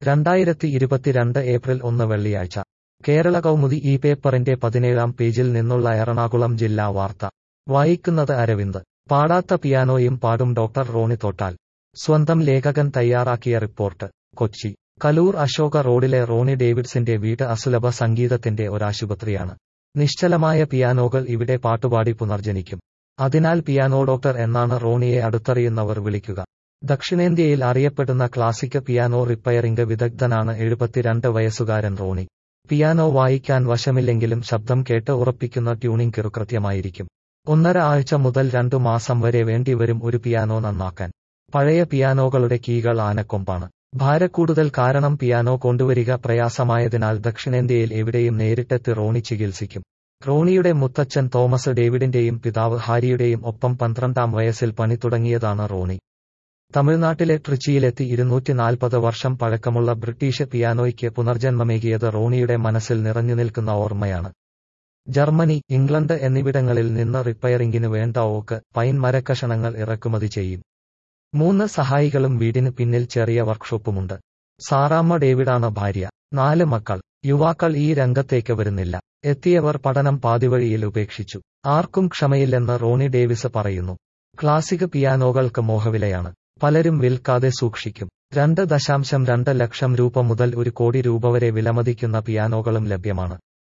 രണ്ടായിരത്തി ഇരുപത്തിരണ്ട് ഏപ്രിൽ ഒന്ന് വെള്ളിയാഴ്ച കേരള കൗമുദി ഈ പേപ്പറിന്റെ പതിനേഴാം പേജിൽ നിന്നുള്ള എറണാകുളം ജില്ലാ വാർത്ത വായിക്കുന്നത് അരവിന്ദ് പാടാത്ത പിയാനോയും പാടും ഡോക്ടർ റോണി തോട്ടാൽ സ്വന്തം ലേഖകൻ തയ്യാറാക്കിയ റിപ്പോർട്ട് കൊച്ചി കലൂർ അശോക റോഡിലെ റോണി ഡേവിഡ്സിന്റെ വീട് അസുലഭ സംഗീതത്തിന്റെ ഒരാശുപത്രിയാണ് നിശ്ചലമായ പിയാനോകൾ ഇവിടെ പാട്ടുപാടി പുനർജനിക്കും അതിനാൽ പിയാനോ ഡോക്ടർ എന്നാണ് റോണിയെ അടുത്തറിയുന്നവർ വിളിക്കുക ദക്ഷിണേന്ത്യയിൽ അറിയപ്പെടുന്ന ക്ലാസിക് പിയാനോ റിപ്പയറിംഗ് വിദഗ്ധനാണ് എഴുപത്തിരണ്ട് വയസ്സുകാരൻ റോണി പിയാനോ വായിക്കാൻ വശമില്ലെങ്കിലും ശബ്ദം കേട്ട് ഉറപ്പിക്കുന്ന ട്യൂണിംഗ് കിറുകൃത്യമായിരിക്കും ഒന്നര ആഴ്ച മുതൽ രണ്ടു മാസം വരെ വേണ്ടിവരും ഒരു പിയാനോ നന്നാക്കാൻ പഴയ പിയാനോകളുടെ കീകൾ ആനക്കൊമ്പാണ് ഭാരക്കൂടുതൽ കാരണം പിയാനോ കൊണ്ടുവരിക പ്രയാസമായതിനാൽ ദക്ഷിണേന്ത്യയിൽ എവിടെയും നേരിട്ടെത്തി റോണി ചികിത്സിക്കും റോണിയുടെ മുത്തച്ഛൻ തോമസ് ഡേവിഡിന്റെയും പിതാവ് ഹാരിയുടെയും ഒപ്പം പന്ത്രണ്ടാം വയസ്സിൽ പണി തുടങ്ങിയതാണ് റോണി തമിഴ്നാട്ടിലെ ട്രിച്ചിയിലെത്തി ഇരുന്നൂറ്റി നാൽപ്പത് വർഷം പഴക്കമുള്ള ബ്രിട്ടീഷ് പിയാനോയ്ക്ക് പുനർജന്മമേകിയത് റോണിയുടെ മനസ്സിൽ നിറഞ്ഞു നിൽക്കുന്ന ഓർമ്മയാണ് ജർമ്മനി ഇംഗ്ലണ്ട് എന്നിവിടങ്ങളിൽ നിന്ന് റിപ്പയറിംഗിന് വേണ്ട ഓക്ക് പൈൻ മരക്കഷണങ്ങൾ ഇറക്കുമതി ചെയ്യും മൂന്ന് സഹായികളും വീടിന് പിന്നിൽ ചെറിയ വർക്ക്ഷോപ്പുമുണ്ട് സാറാമ്മ ഡേവിഡാണ് ഭാര്യ നാല് മക്കൾ യുവാക്കൾ ഈ രംഗത്തേക്ക് വരുന്നില്ല എത്തിയവർ പഠനം പാതിവഴിയിൽ ഉപേക്ഷിച്ചു ആർക്കും ക്ഷമയില്ലെന്ന് റോണി ഡേവിസ് പറയുന്നു ക്ലാസിക് പിയാനോകൾക്ക് മോഹവിലയാണ് പലരും വിൽക്കാതെ സൂക്ഷിക്കും രണ്ട് ദശാംശം രണ്ട് ലക്ഷം രൂപ മുതൽ ഒരു കോടി രൂപ വരെ വിലമതിക്കുന്ന പിയാനോകളും ലഭ്യമാണ്